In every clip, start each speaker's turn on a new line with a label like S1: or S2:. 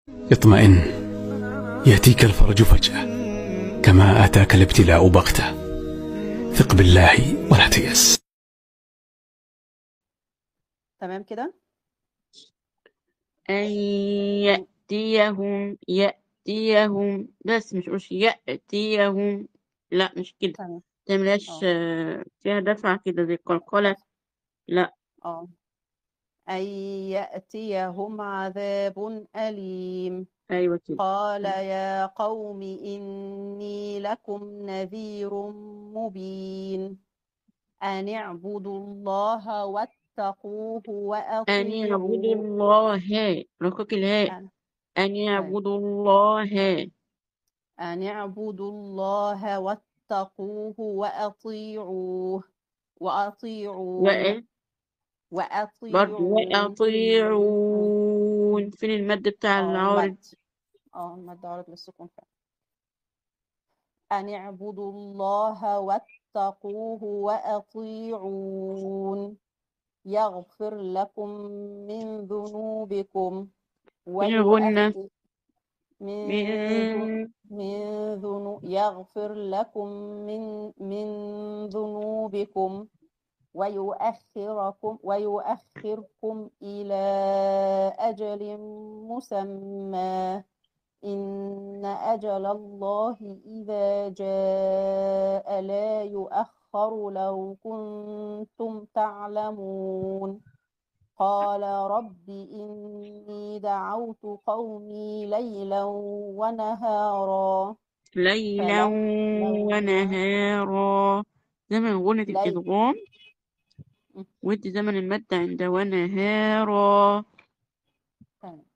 S1: اطمئن يأتيك الفرج فجأة كما أتاك الابتلاء بغتة ثق بالله ولا تيأس
S2: تمام كده
S3: أن يأتيهم يأتيهم بس مش مش يأتيهم لا مش كده
S2: تمام
S3: متعملهاش
S2: اه
S3: آه، فيها دفعة كده زي القلقلة لا
S2: اه أن يأتيهم عذاب أليم
S3: أيوة كده
S2: قال يا قوم إني لكم نذير مبين أن اعبدوا الله واتقوه
S3: أن يعبدوا
S2: وأطيعوه
S3: الله رقق الهاء
S2: أن
S3: أن
S2: طيب.
S3: يعبدوا الله
S2: أن اعبدوا الله واتقوه وأطيعوه وأطيعون
S3: وإيه برضه
S2: وأطيعون
S3: وأطيعون فين المد بتاع
S2: اه
S3: العارض
S2: المد اه المد عرض للسكون فعلا أن اعبدوا الله واتقوه وأطيعون يغفر لكم من ذنوبكم
S3: فين الغنة
S2: ويؤخر من ذو-
S3: من
S2: من ذنوب يغفر لكم من من ذنوبكم ويؤخركم ويؤخركم إلى أجل مسمى إن أجل الله إذا جاء لا يؤخر لو كنتم تعلمون قال رب إني دعوت قومي ليلا ونهارا
S3: ليلا
S2: فلما
S3: ونهارا زمن غنة
S2: ليل
S3: الإدغام ودي زمن المد عند ونهارا
S2: تمام.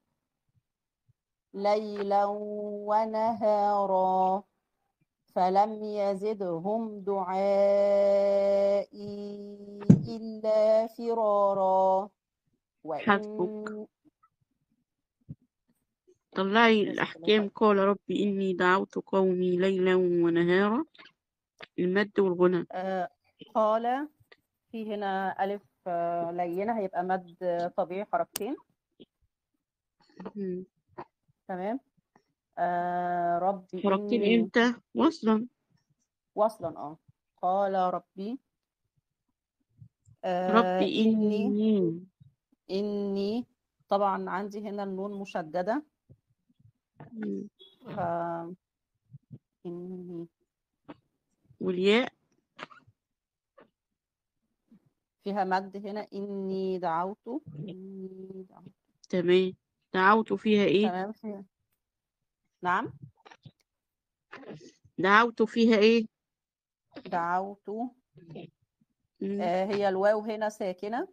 S2: ليلا ونهارا فلم يزدهم دعائي إلا فرارا
S3: حسبك
S2: وإن
S3: طلعي
S2: جزاك الله
S3: الأحكام
S2: خير
S3: قال رب إني دعوت قومي ليلا ونهارا المد والغنى
S2: آه قال في هنا ألف آه لينة هيبقى مد طبيعي حركتين
S3: مم.
S2: تمام آه ربي
S3: حركتين
S2: إني
S3: امتى وصلا
S2: وصلا اه قال ربي آه
S3: ربي
S2: إني
S3: إني
S2: إني طبعا عندي هنا النون مشددة
S3: مم.
S2: ف إني
S3: والياء
S2: فيها مد هنا إني دعوت إني دعوت
S3: تمام دعوت فيها إيه
S2: تمام فيها نعم
S3: دعوت فيها إيه
S2: دعوت
S3: مم.
S2: آه هي الواو هنا ساكنة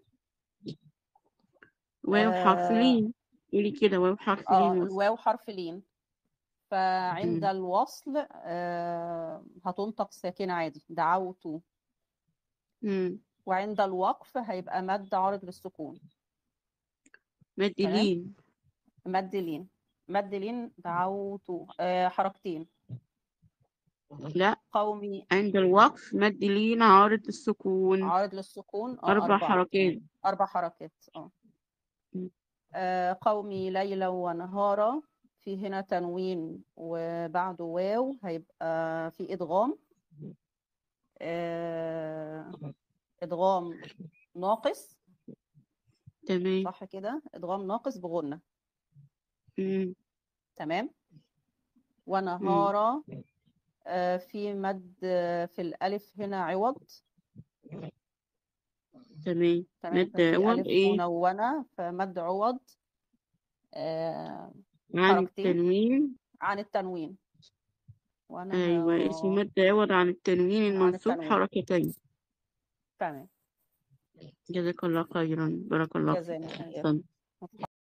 S3: واو حرف
S2: آه,
S3: لين قولي كده واو حرف
S2: آه
S3: لين وصل
S2: الواو حرف لين فعند
S3: مم.
S2: الوصل آه هتنطق ساكنة عادي دعوت
S3: مم.
S2: وعند الوقف هيبقى مد عارض للسكون
S3: مد
S2: تمام
S3: لين
S2: مد لين مد لين دعوت آه حركتين
S3: لا
S2: قومي
S3: عند الوقف مد لين عارض السكون
S2: عارض للسكون اه
S3: أربع
S2: أربعة
S3: حركات
S2: أربع حركات اه
S3: مم.
S2: آه، قومي ليلا ونهارا في هنا تنوين وبعده واو هيبقى في إدغام آه، إدغام ناقص
S3: تمام
S2: صح كده إدغام ناقص بغنة
S3: مم.
S2: تمام
S3: مم.
S2: ونهارا آه، في مد آه، في الألف هنا عوض
S3: تمام
S2: تمام
S3: مد
S2: ففي
S3: أول
S2: ألف
S3: إيه
S2: منونة فمد عوض آه،
S3: عن
S2: حركتين
S3: التنوين
S2: عن التنوين
S3: أيوة اسم
S2: ونهارا
S3: مد عوض عن التنوين
S2: عن
S3: المنصوب
S2: التنوين
S3: حركتين
S2: تمام
S3: جزاك الله خيرا بارك الله فيك
S2: جزانا إياكم
S3: أحسنت